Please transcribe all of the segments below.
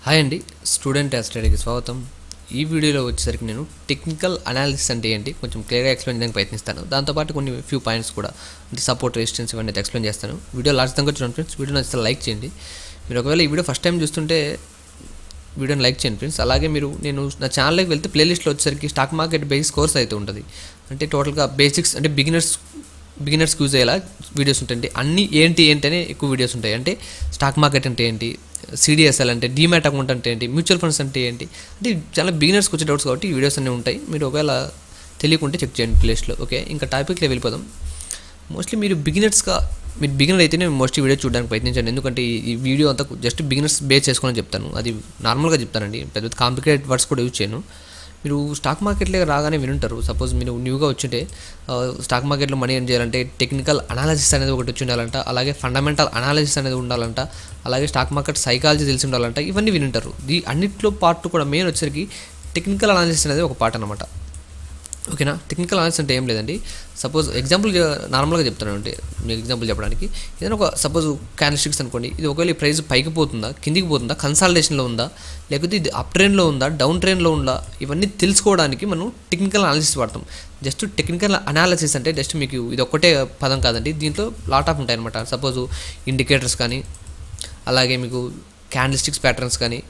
hi అండి student స్టడీకి స్వాగతం ఈ వీడియోలో వచ్చేసరికి నేను టెక్నికల్ అనాలిసిస్ అంటే ఏంటి కొంచెం క్లియర్గా ఎక్స్ప్లెయిన్ చేయడానికి ప్రయత్నిస్తాను దాంతోపాటు కొన్ని ఫ్యూ పాయింట్స్ కూడా అంటే సపోర్ట్ రెసిస్టెన్స్ ఇవన్నీ అయితే ఎక్స్ప్లెయిన్ చేస్తాను వీడియో లాస్ట్ దాకా చూడండి ఫ్రెండ్స్ వీడియో నచ్చితే లైక్ చేయండి మీరు ఒకవేళ ఈ వీడియో ఫస్ట్ టైం చూస్తుంటే వీడియోని లైక్ చేయండి ఫ్రెండ్స్ అలాగే మీరు నేను నా ఛానల్కి వెళ్తే ప్లేలిస్ట్లో వచ్చేసరికి స్టాక్ మార్కెట్ బేసిక్స్ కోర్స్ అయితే ఉంటుంది అంటే టోటల్గా బేసిక్స్ అంటే బిగినర్స్ బిగినర్స్కి యూజ్ అయ్యేలా వీడియోస్ ఉంటాయండి అన్నీ ఏంటి ఏంటి అనే ఎక్కువ వీడియోస్ ఉంటాయి అంటే స్టాక్ మార్కెట్ అంటే ఏంటి సిడిఎస్ఎల్ అంటే డీమ్యాట్ అకౌంట్ అంటే ఏంటి మ్యూచువల్ ఫండ్స్ అంటే ఏంటి అంటే చాలా బిగినర్స్కి వచ్చే డౌట్స్ కాబట్టి ఈ వీడియోస్ అన్నీ ఉంటాయి మీరు ఒకవేళ తెలియకుంటే చెక్ చేయండి ప్లేస్లో ఓకే ఇంకా టాపిక్లో వెళ్ళిపోదాం మోస్ట్లీ మీరు బిగినర్స్గా మీరు బిగినర్ అయితేనే మోస్ట్లీ వీడియో చూడడానికి ప్రయత్నించండి ఎందుకంటే ఈ- ఈ వీడియో అంతా జస్ట్ బిగినర్స్ బేస్ చేసుకొని చెప్తాను అది నార్మల్గా చెప్తానండి పెద్ద కాంప్లికేటెడ్ వర్డ్స్ కూడా యూజ్ చేయను మీరు స్టాక్ మార్కెట్లో రాగానే వినుంటారు సపోజ్ మీరు న్యూగా వచ్చింటే ఆ, స్టాక్ మార్కెట్లో మనీ ఏం చేయాలంటే టెక్నికల్ అనాలిసిస్ అనేది ఒకటి వచ్చి ఉండాలంట అలాగే ఫండమెంటల్ అనాలిసిస్ అనేది ఉండాలంట అలాగే స్టాక్ మార్కెట్ సైకాలజీ తెలిసి ఉండాలంట ఇవన్నీ వినుంటారు ఈ అన్నిట్లో పార్ట్ కూడా మెయిన్ వచ్చేసరికి టెక్నికల్ అనాలిసిస్ అనేది ఒక పార్ట్ అనమాట ఓకేనా టెక్నికల్ అనాలిసిస్ అంటే ఏం లేదండి సపోజ్ ఎగ్జాంపుల్ నార్మల్గా చెప్తాను అంటే మీకు ఎగ్జాంపుల్ చెప్పడానికి ఏదైనా ఒక సపోజ్ క్యాండిస్టిక్స్ అనుకోండి ఇది ఒకవేళ ఈ ప్రైస్ పైకి పోతుందా కిందికి పోతుందా కన్సాలిడేషన్లో ఉందా లేకపోతే ఇది అప్ ట్రైన్లో ఉందా డౌన్ ట్రైన్లో ఉందా ఇవన్నీ తెలుసుకోవడానికి మనం టెక్నికల్ అనాలిసిస్ వాడతాం జస్ట్ టెక్నికల్ అనాలిసిస్ అంటే జస్ట్ మీకు ఇది ఒక్కటే పదం కాదండి దీంట్లో లాట్ ఆఫ్ ఉంటాయి అనమాట సపోజ్ ఇండికేటర్స్ కానీ అలాగే మీకు క్యాండిల్స్టిక్స్ ప్యాటర్న్స్ కానీ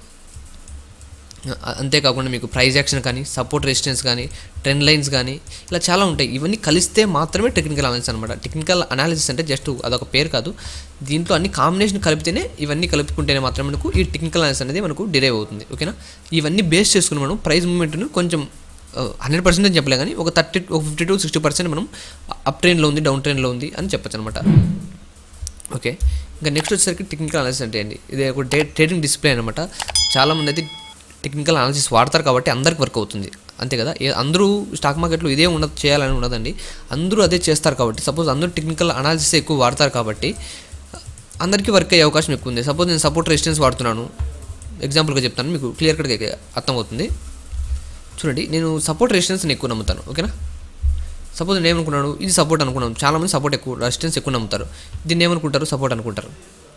అ- అంతేకాకుండా మీకు ప్రైజ్ యాక్షన్ కానీ సపోర్ట్ రెసిస్టెన్స్ కానీ ట్రెండ్ లైన్స్ కానీ ఇలా చాలా ఉంటాయి ఇవన్నీ కలిస్తే మాత్రమే టెక్నికల్ అనాలిసిస్ అనమాట టెక్నికల్ అనాలిసిస్ అంటే జస్ట్ అదొక పేరు కాదు దీంట్లో అన్ని కాంబినేషన్ కలిపితేనే ఇవన్నీ కలుపుకుంటేనే మాత్రమే మనకు ఈ టెక్నికల్ అనాలిసిస్ అనేది మనకు డిరైవ్ అవుతుంది ఓకేనా ఇవన్నీ బేస్ చేసుకుని మనం ప్రైస్ మూమెంట్ను కొంచెం హండ్రెడ్ పర్సెంట్ అని చెప్పలే కానీ ఒక థర్టీ ఒక ఫిఫ్టీ టు సిక్స్టీ పర్సెంట్ మనం అప్ ట్రైన్లో ఉంది డౌన్ ట్రైన్లో ఉంది అని చెప్పచ్చు అనమాట ఓకే ఇంకా నెక్స్ట్ వచ్చేసరికి టెక్నికల్ అనాలిసిస్ అంటే ఏంటి ఇది ఒక డే ట్రేడింగ్ డిస్ప్లే అనమాట చాలామంది అయితే టెక్నికల్ అనాలిసిస్ వాడతారు కాబట్టి అందరికి వర్క్ అవుతుంది అంతే కదా ఏ అందరూ స్టాక్ మార్కెట్లో ఇదే ఉండదు చేయాలని ఉండదండి అందరూ అదే చేస్తారు కాబట్టి సపోజ్ అందరూ టెక్నికల్ అనాలిసిస్ ఎక్కువ వాడతారు కాబట్టి అందరికీ వర్క్ అయ్యే అవకాశం ఎక్కువ ఉంది సపోజ్ నేను సపోర్ట్ రెసిస్టెన్స్ వాడుతున్నాను ఎగ్జాంపుల్గా చెప్తాను మీకు క్లియర్ కట్గా అర్థమవుతుంది చూడండి నేను సపోర్ట్ రెసిస్టెన్స్ని ఎక్కువ నమ్ముతాను ఓకేనా సపోజ్ నేను ఏమనుకున్నాను ఇది సపోర్ట్ అనుకున్నాను చాలామంది సపోర్ట్ ఎక్కువ రెసిస్టెన్స్ ఎక్కువ నమ్ముతారు దీన్ని ఏమనుకుంటారు సపోర్ట్ అనుకుంటారు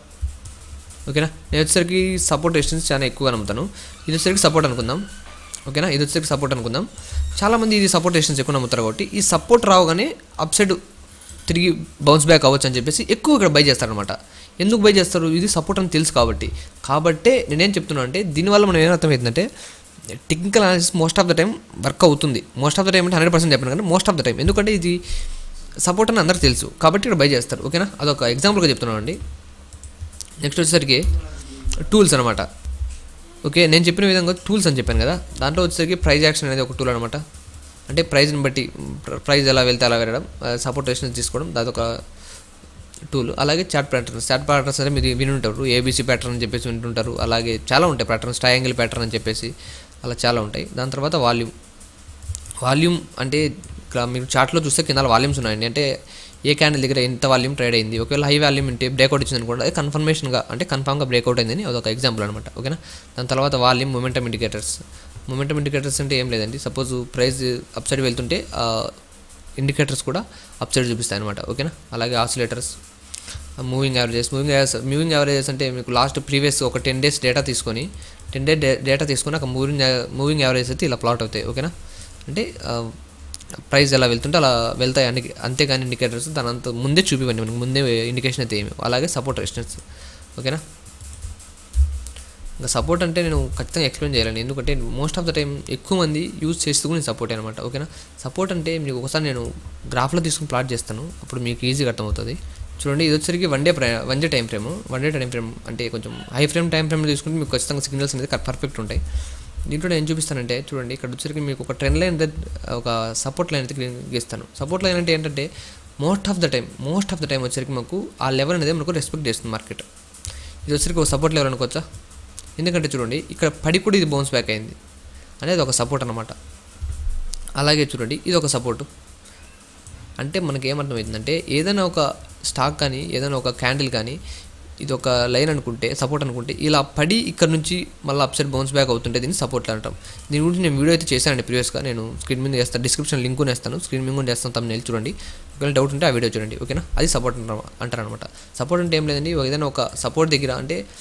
ఓకేనా నేను వచ్చేసరికి సపోర్ట్ రెసిస్టెన్స్ చాలా ఎక్కువగా నమ్ముతాను ఇది వచ్చేసరికి సపోర్ట్ అనుకుందాం ఓకేనా ఇది వచ్చేసరికి సపోర్ట్ అనుకుందాం చాలామంది ఇది సపోర్ట్ రెసిస్టెన్స్ ఎక్కువ నమ్ముతారు కాబట్టి ఈ సపోర్ట్ రావగానే అప్ సైడ్ తిరిగి బౌన్స్ బ్యాక్ అవ్వచ్చు అని చెప్పేసి ఎక్కువ ఇక్కడ బై చేస్తారనమాట ఎందుకు బై చేస్తారు ఇది సపోర్ట్ అని తెలుసు కాబట్టి కాబట్టే నేనేం చెప్తున్నాను అంటే దీనివల్ల మనం ఏం అర్థమవుతుందంటే technical analysis most of the time work అవుతుంది మోస్ట్ ఆఫ్ ద టైం అంటే హండ్రెడ్ పర్సెంట్ చెప్పాను కానీ మోస్ట్ ఆఫ్ ద టైం ఎందుకంటే ఇది సపోర్ట్ అని అందరికీ తెలుసు కాబట్టి ఇక్కడ బై చేస్తారు ఓకేనా అదొక ఎగ్జాంపుల్గా చెప్తున్నాను అండి నెక్స్ట్ వచ్చేసరికి టూల్స్ అనమాట ఓకే నేను చెప్పిన విధంగా టూల్స్ అని చెప్పాను కదా దాంట్లో వచ్చేసరికి ప్రైజ్ యాక్షన్ అనేది ఒక టూల్ అనమాట అంటే ప్రైజ్ని బట్టి ప్రైజ్ ఎలా వెళ్తే అలా వెళ్ళడం సపోర్ట్ రెసిస్టెన్స్ తీసుకోవడం దాదొక టూల్ అలాగే చాట్ ప్యాటర్న్స్ చాట్ ప్యాటర్న్స్ అనేది మీరు విని ఉంటారు ఏబీసీ ప్యాటర్న్ అని చెప్పేసి వింటుంటారు అలాగే చాలా ఉంటాయి ప్యాటర్న్స్ ట్రయాంగిల్ ప్యాటర్న్ అని చెప్పేసి అలా చాలా ఉంటాయి దాని తర్వాత వాల్యూమ్ వాల్యూమ్ అంటే ఇక్కడ మీరు చార్ట్లో చూస్తే కింద వాల్యూమ్స్ ఉన్నాయండి అంటే ఏ క్యాండిల్ దగ్గర ఎంత వాల్యూమ్ ట్రేడ్ అయింది ఒకవేళ హై వాల్యూమ్ ఉంటే బ్రేక్అవుట్ ఇచ్చింది అనుకోండి అది కన్ఫర్మేషన్గా అంటే కన్ఫామ్గా బ్రేక్అవుట్ అయిందని అదొక ఎగ్జాంపుల్ అనమాట ఓకేనా దాని తర్వాత volume momentum indicators momentum indicators అంటే ఏం లేదండి సపోజ్ ప్రైస్ అప్ సైడ్ వెళ్తుంటే ఇండికేటర్స్ కూడా అప్ సైడ్ చూపిస్తాయి అనమాట ఓకేనా అలాగే oscillators moving averages moving average moving averages అంటే మీకు లాస్ట్ ప్రీవియస్ ఒక టెన్ డేస్ డేటా తీసుకొని టెన్ డే డేటా తీసుకొని ఒక మూవింగ్ మూవింగ్ యావరేజ్ అయితే ఇలా ప్లాట్ అవుతాయి ఓకేనా అంటే ప్రైస్ ఎలా వెళ్తుంటే అలా వెళ్తాయి అన్ని అంతేగాని ఇండికేటర్స్ దాని అంత ముందే చూపివ్వండి మనకి ముందే ఇండికేషన్ అయితే ఏమి అలాగే సపోర్ట్ రెసిస్టెన్స్ ఓకేనా ఇంకా సపోర్ట్ అంటే నేను ఖచ్చితంగా ఎక్స్ప్లెయిన్ చేయాలండి ఎందుకంటే మోస్ట్ ఆఫ్ ద టైం ఎక్కువ మంది యూజ్ చేస్తూ కూడా సపోర్ట్ అనమాట ఓకేనా సపోర్ట్ అంటే మీకు ఒకసారి నేను గ్రాఫ్లో తీసుకుని ప్లాట్ చేస్తాను అప్పుడు మీకు ఈజీగా అర్థమవుతుంది చూడండి ఇది వచ్చరికి one day one day time frame one day time frame అంటే కొంచెం హై ఫ్రేమ్ టైం ఫ్రేమ్ తీసుకుంటే మీకు ఖచ్చితంగా సిగ్నల్స్ అనేది పర్ఫెక్ట్ ఉంటాయి దీంట్లో నేను ఏం చూపిస్తానంటే చూడండి ఇక్కడ వచ్చరికి మీకు ఒక ట్రెండ్ లైన్ ఒక సపోర్ట్ లైన్ అయితే గీస్తాను సపోర్ట్ లైన్ అంటే ఏంటంటే most of the time most of the time వచ్చరికి మాకు ఆ లెవెల్ అనేది మనకు రెస్పెక్ట్ చేస్తుంది మార్కెట్ ఇది వచ్చరికి ఒక సపోర్ట్ లెవెల్ అనుకోవచ్చా ఎందుకంటే చూడండి ఇక్కడ పడి కూడా ఇది బౌన్స్ బ్యాక్ అయింది అనేది ఒక సపోర్ట్ అనమాట అలాగే చూడండి ఇది ఒక సపోర్టు అంటే మనకి ఏమర్థమవుతుందంటే ఏదైనా ఒక స్టాక్ కానీ ఏదైనా ఒక క్యాండిల్ కానీ ఇది ఒక లైన్ అనుకుంటే సపోర్ట్ అనుకుంటే ఇలా పడి ఇక్కడ నుంచి మళ్ళీ అప్సైడ్ బౌన్స్ బ్యాక్ అవుతుంటే దీన్ని సపోర్ట్ అంటాం దీని గురించి నేను వీడియో అయితే చేశానండి ప్రీవియస్గా నేను స్క్రీన్ మీద చేస్తాను డిస్క్రిప్షన్ లింక్ వేస్తాను స్క్రీన్ మీద చేస్తాను తమ నెల చూడండి ఒకవేళ డౌట్ ఉంటే ఆ వీడియో చూడండి ఓకేనా అది సపోర్ట్ అంటారు అనమాట సపోర్ట్ అంటే ఏం లేదండి ఏదైనా ఒక సపోర్ట్ దగ్గర అంటే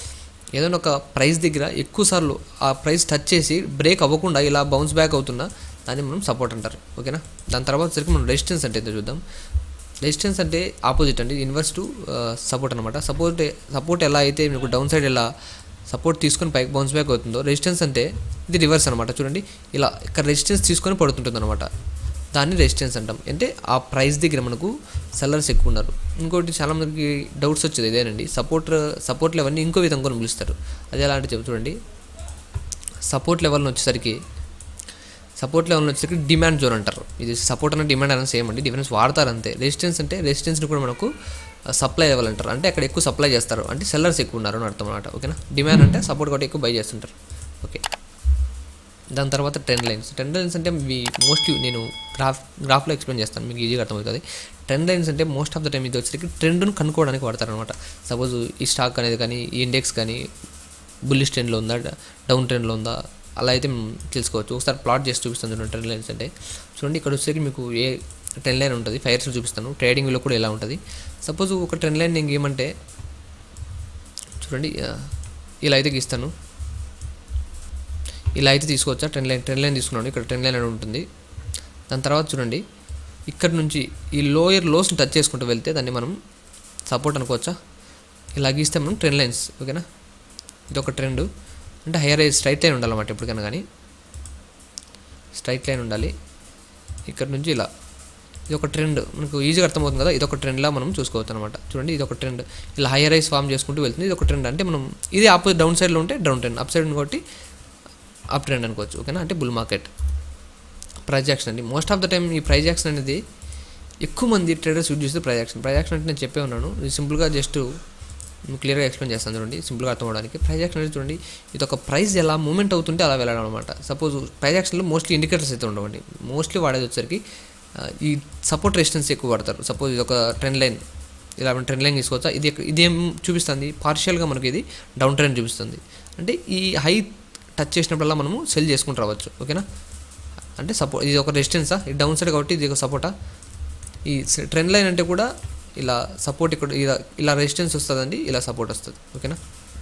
ఏదైనా ఒక ప్రైస్ దగ్గర ఎక్కువ సార్లు ఆ ప్రైస్ టచ్ చేసి బ్రేక్ అవ్వకుండా ఇలా బౌన్స్ బ్యాక్ అవుతున్నా దాన్ని మనం సపోర్ట్ అంటారు ఓకేనా దాని తర్వాత వచ్చరికి మనం రెసిస్టెన్స్ అంటే ఏంటో చూద్దాం రెసిస్టెన్స్ అంటే ఆపోజిట్ అండి ఇన్వర్స్ టు సపోర్ట్ అనమాట సపోర్ట్ సపోర్ట్ ఎలా అయితే మీకు డౌన్ సైడ్ ఎలా సపోర్ట్ తీసుకొని పైకి బౌన్స్ బ్యాక్ అవుతుందో రెసిస్టెన్స్ అంటే ఇది రివర్స్ అనమాట చూడండి ఇలా ఇక్కడ రెసిస్టెన్స్ తీసుకొని పడుతుంటుంది అనమాట దాన్ని రెసిస్టెన్స్ అంటాం అంటే ఆ ప్రైస్ దగ్గర మనకు సెల్లర్స్ ఎక్కువ ఉన్నారు ఇంకోటి చాలా మందికి డౌట్స్ వచ్చేది ఇదేనండి సపోర్ట్ సపోర్ట్ లెవెల్ని ఇంకో విధంగా కూడా పిలుస్తారు అది ఎలా అంటే చెప్పు చూడండి సపోర్ట్ లెవెల్ని వచ్చేసరికి సపోర్ట్ లెవెల్ వచ్చేసరికి డిమాండ్ జోన్ అంటారు ఇది సపోర్ట్ అన్న డిమాండ్ అనేది సేమ్ అండి డిఫరెన్స్ వాడతారు అంతే రెసిస్టెన్స్ అంటే రెసిస్టెన్స్ని కూడా మనకు సప్లై లెవెల్ అంటారు అంటే అక్కడ ఎక్కువ సప్లై చేస్తారు అంటే సెల్లర్స్ ఎక్కువ ఉన్నారు అని అర్థం అనమాట ఓకేనా డిమాండ్ అంటే సపోర్ట్ కూడా ఎక్కువ బై చేస్తుంటారు ఓకే దాని తర్వాత ట్రెండ్ లైన్స్ ట్రెండ్ లైన్స్ అంటే మీ మోస్ట్లీ నేను గ్రాఫ్ గ్రాఫ్లో ఎక్స్ప్లెయిన్ చేస్తాను మీకు ఈజీగా అర్థమవుతుంది ట్రెండ్ లైన్స్ అంటే మోస్ట్ ఆఫ్ ద టైం ఇది వచ్చేసరికి ట్రెండ్ను కనుక్కోవడానికి వాడతారనమాట సపోజ్ ఈ స్టాక్ అనేది కానీ ఈ ఇండెక్స్ కానీ బుల్లిష్ ట్రెండ్లో ఉందా డౌన్ ట్రెండ్లో ఉందా అలా అయితే మనం తెలుసుకోవచ్చు ఒకసారి ప్లాట్ చేసి చూపిస్తాను చూడండి ట్రెండ్ లైన్స్ అంటే చూడండి ఇక్కడ వచ్చేసరికి మీకు ఏ ట్రెండ్ లైన్ ఉంటుంది ఫైర్స్ చూపిస్తాను ట్రేడింగ్లో కూడా ఎలా ఉంటుంది సపోజ్ ఒక ట్రెండ్ లైన్ నేను ఏమంటే చూడండి ఇలా అయితే గీస్తాను ఇలా అయితే తీసుకోవచ్చా ట్రెండ్ లైన్ ట్రెండ్ లైన్ తీసుకున్నాను ఇక్కడ ట్రెండ్ లైన్ అని ఉంటుంది దాని తర్వాత చూడండి ఇక్కడ నుంచి ఈ లోయర్ లోస్ని టచ్ చేసుకుంటూ వెళ్తే దాన్ని మనం సపోర్ట్ అనుకోవచ్చా ఇలా గీస్తే మనం ట్రెండ్ లైన్స్ ఓకేనా ఇది ఒక ట్రెండ్ అంటే హైయర్ రైజ్ స్ట్రైట్ లైన్ ఉండాలన్నమాట ఎప్పటికైనా కానీ స్ట్రైట్ లైన్ ఉండాలి ఇక్కడ నుంచి ఇలా ఇది ఒక ట్రెండ్ మనకు ఈజీగా అర్థమవుతుంది కదా ఇది ఒక ట్రెండ్లా మనం చూసుకోవచ్చు అనమాట చూడండి ఇది ఒక ట్రెండ్ ఇలా హైయర్ రైస్ ఫామ్ చేసుకుంటూ వెళ్తుంది ఇది ఒక ట్రెండ్ అంటే మనం ఇది ఆపోజిట్ డౌన్ సైడ్లో ఉంటే డౌన్ ట్రెండ్ అప్ సైడ్ కాబట్టి అప్ ట్రెండ్ అనుకోవచ్చు ఓకేనా అంటే బుల్ మార్కెట్ ప్రైజ్ యాక్షన్ అండి మోస్ట్ ఆఫ్ ద టైం ఈ ప్రైజ్ యాక్షన్ అనేది ఎక్కువ మంది ట్రేడర్స్ యూజ్ చేస్తే ప్రైజ్ యాక్షన్ ప్రైజ్ యాక్షన్ అంటే నేను చెప్పే ఉన్నాను ఇది సింపుల్గా జస్ట్ క్లియర్గా ఎక్స్ప్లెయిన్ చేస్తాను చూడండి సింపుల్గా అర్థం అవడానికి ప్రైజ్ యాక్షన్ అనేది చూడండి ఇది ఒక ప్రైస్ ఎలా మూమెంట్ అవుతుంటే అలా వెళ్ళడం అనమాట సపోజ్ ప్రైజ్ యాక్షన్లో మోస్ట్లీ ఇండికేటర్స్ అయితే ఉండవండి మోస్ట్లీ వాడేది వచ్చరికి ఈ సపోర్ట్ రెసిస్టెన్స్ ఎక్కువ వాడతారు సపోజ్ ఇది ఒక ట్రెండ్ లైన్ ఇలా ట్రెండ్ లైన్ తీసుకోవచ్చా ఇది ఇదేం చూపిస్తుంది పార్షియల్గా మనకి ఇది డౌన్ ట్రెండ్ చూపిస్తుంది అంటే ఈ హై టచ్ చేసినప్పుడల్లా మనము సెల్ చేసుకుంటూ రావచ్చు ఓకేనా అంటే సపోర్ట్ ఇది ఒక రెసిస్టెన్సా ఇది డౌన్ సైడ్ కాబట్టి ఇది ఒక సపోర్టా ఈ ట్రెండ్ లైన్ అంటే కూడా ఇలా సపోర్ట్ ఇక్కడ ఇలా ఇలా రెసిస్టెన్స్ వస్తుందండి ఇలా సపోర్ట్ వస్తుంది ఓకేనా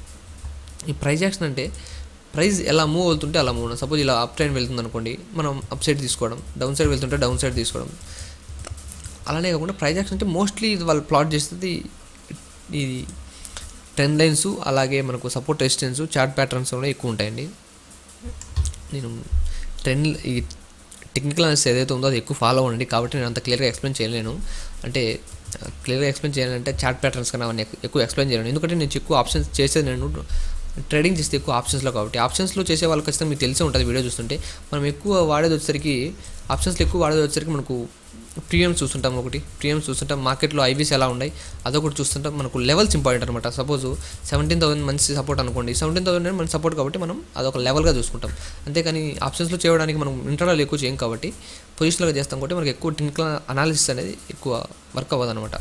ఈ ప్రైజ్ యాక్షన్ అంటే ప్రైస్ ఎలా మూవ్ అవుతుంటే అలా మూవ్ సపోజ్ ఇలా అప్ ట్రైన్ వెళ్తుంది అనుకోండి మనం అప్ సైడ్ తీసుకోవడం డౌన్ సైడ్ వెళ్తుంటే డౌన్ సైడ్ తీసుకోవడం అలానే కాకుండా ప్రైజ్ యాక్షన్ అంటే మోస్ట్లీ ఇది వాళ్ళు ప్లాట్ చేస్తుంది ఇది ట్రెండ్ లైన్స్ అలాగే మనకు సపోర్ట్ రెసిస్టెన్స్ చార్ట్ ప్యాటర్న్స్ కూడా ఎక్కువ ఉంటాయండి నేను ట్రెండ్ ఈ టెక్నికల్ అనాలిసిస్ ఏదైతే ఉందో అది ఎక్కువ ఫాలో అవ్వండి కాబట్టి నేను అంత క్లియర్గా ఎక్స్ప్లెయిన్ చేయలేను అంటే క్లియర్గా ఎక్స్ప్లెయిన్ చేయాలంటే చార్ట్ ప్యాటర్న్స్ కన్నా అవన్నీ ఎక్కువ ఎక్స్ప్లెయిన్ చేయలేను ఎందుకంటే నేను ఎక్కువ ఆప్షన్స్ చేసేది నేను ట్రేడింగ్ చేస్తే ఎక్కువ ఆప్షన్స్లో కాబట్టి ఆప్షన్స్లో చేసే వాళ్ళకి ఖచ్చితంగా మీకు తెలిసే ఉంటుంది వీడియో చూస్తుంటే మనం ఎక్కువ వాడేది వచ్చేసరికి ఆప్షన్స్లో ఎక్కువ వాడేది వచ్చేసరికి మనకు ప్రీమియం చూస్తుంటాం ఒకటి ప్రీమియం చూస్తుంటాం మార్కెట్లో ఐవీస్ ఎలా ఉన్నాయి అదొకటి చూస్తుంటాం మనకు లెవెల్స్ ఇంపార్టెంట్ అనమాట సపోజ్ సెవెంటీన్ థౌసండ్ మంచి సపోర్ట్ అనుకోండి సెవెంటీన్ థౌసండ్ మన సపోర్ట్ కాబట్టి మనం అదొక లెవెల్గా చూసుకుంటాం అంతేకాని ఆప్షన్స్లో చేయడానికి మనం ఇంటర్నల్ ఎక్కువ చేయం కాబట్టి పొజిషన్లో చేస్తాం కాబట్టి మనకి ఎక్కువ టెక్నికల్ అనాలిసిస్ అనేది ఎక్కువ వర్క్ అవ్వదు అనమాట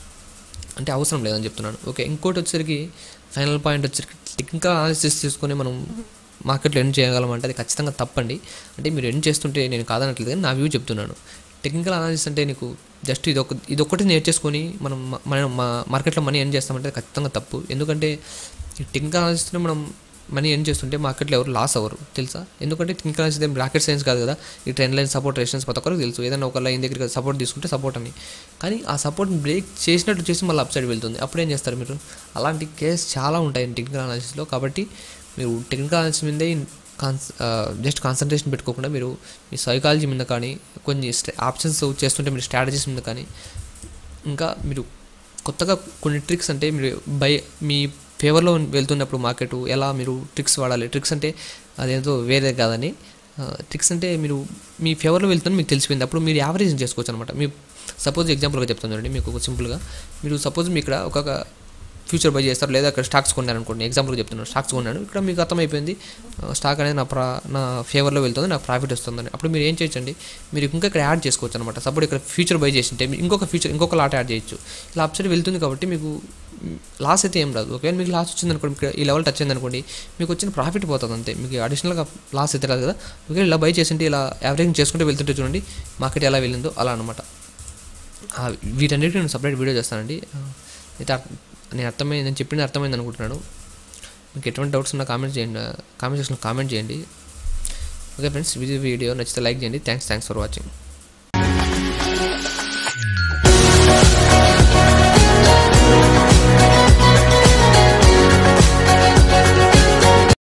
అంటే అవసరం లేదని చెప్తున్నాను ఓకే ఇంకోటి వచ్చేసరికి ఫైనల్ పాయింట్ వచ్చేసరికి టెక్నికల్ అనాలిసిస్ తీసుకొని మనం మార్కెట్లో ఎన్ చేయగలం అంటే అది ఖచ్చితంగా తప్పండి అంటే మీరు ఎన్ చేస్తుంటే నేను కాదనట్లేదు కానీ నా వ్యూ చెప్తున్నాను టెక్నికల్ అనాలిసిస్ అంటే నీకు జస్ట్ ఇది ఒక ఇది ఒక్కటి నేర్చేసుకొని మనం మనం మార్కెట్లో మనీ ఎన్ చేస్తామంటే ఖచ్చితంగా తప్పు ఎందుకంటే ఈ టెక్నికల్ అనాలిసిస్లో మనం మనీ ఎన్ చేస్తుంటే మార్కెట్లో ఎవరు లాస్ అవ్వరు తెలుసా ఎందుకంటే టెక్నికల్ అనాలిసిస్ ఏం రాకెట్ సైన్స్ కాదు కదా ఈ ట్రెండ్ లైన్ సపోర్ట్ రెసిస్టెన్స్ ప్రతి ఒక్కరికి తెలుసు ఏదైనా ఒక లైన్ దగ్గర సపోర్ట్ తీసుకుంటే సపోర్ట్ అని కానీ ఆ సపోర్ట్ బ్రేక్ చేసినట్టు చేసి మళ్ళీ అప్ సైడ్ వెళ్తుంది అప్పుడు ఏం చేస్తారు మీరు అలాంటి కేస్ చాలా ఉంటాయి టెక్నికల్ అనాలిసిస్లో కాబట్టి మీరు టెక్నికల్ అనాలిసిస్ మీదే కాన్స్ జస్ట్ కాన్సన్ట్రేషన్ పెట్టుకోకుండా మీరు మీ సైకాలజీ మీద కానీ కొన్ని ఆప్షన్స్ చేస్తుంటే మీరు స్ట్రాటజీస్ మీద కానీ ఇంకా మీరు కొత్తగా కొన్ని ట్రిక్స్ అంటే మీరు బై మీ ఫేవర్లో వెళ్తున్నప్పుడు మార్కెట్ ఎలా మీరు ట్రిక్స్ వాడాలి ట్రిక్స్ అంటే అదేంతో వేరే కాదని ట్రిక్స్ అంటే మీరు మీ ఫేవర్లో వెళ్తున్న మీకు తెలిసిపోయింది అప్పుడు మీరు యావరేజ్ చేసుకోవచ్చు అనమాట మీ సపోజ్ ఎగ్జాంపుల్గా చెప్తాను చూడండి మీకు సింపుల్గా మీరు సపోజ్ మీ ఇక్కడ ఒక ఫ్యూచర్ బై చేస్తారు లేదా అక్కడ స్టాక్స్ కొన్నారు అనుకోండి ఎగ్జాంపుల్గా చెప్తున్నాను స్టాక్స్ కొన్నాను ఇక్కడ మీకు అర్థమైపోయింది స్టాక్ అనేది నా ప్రా నా ఫేవర్లో వెళ్తుంది నాకు ప్రాఫిట్ వస్తుందని అప్పుడు మీరు ఏం చేయొచ్చండి మీరు ఇంకా ఇక్కడ యాడ్ చేసుకోవచ్చు అనమాట సపోజ్ ఇక్కడ ఫ్యూచర్ బై చేసింటే ఇంకొక ఫ్యూచర్ ఇంకొక లాట్ యాడ్ చేయొచ్చు ఇలా అప్సైడ్ వెళ్తుంది కాబట్టి మీకు లాస్ అయితే ఏం రాదు ఒకవేళ మీకు లాస్ వచ్చింది అనుకోండి ఈ లెవెల్ టచ్ అయింది అనుకోండి మీకు వచ్చిన ప్రాఫిట్ పోతుంది అంతే మీకు అడిషనల్గా లాస్ అయితే రాదు కదా ఒకవేళ ఇలా బై చేసింటే ఇలా యావరేజ్ చేసుకుంటే వెళ్తుంటే చూడండి మార్కెట్ ఎలా వెళ్ళిందో అలా అనమాట వీటన్నిటికీ నేను సపరేట్ వీడియో చేస్తానండి అయితే నేను అర్థమైంది నేను చెప్పింది అర్థమైంది అనుకుంటున్నాను మీకు ఎటువంటి డౌట్స్ ఉన్నా కామెంట్ చేయండి కామెంట్ సెక్షన్లో కామెంట్ చేయండి ఓకే ఫ్రెండ్స్ ఇది వీడియో నచ్చితే లైక్ చేయండి థ్యాంక్స్ థ్యాంక్స్ ఫర్ వాచింగ్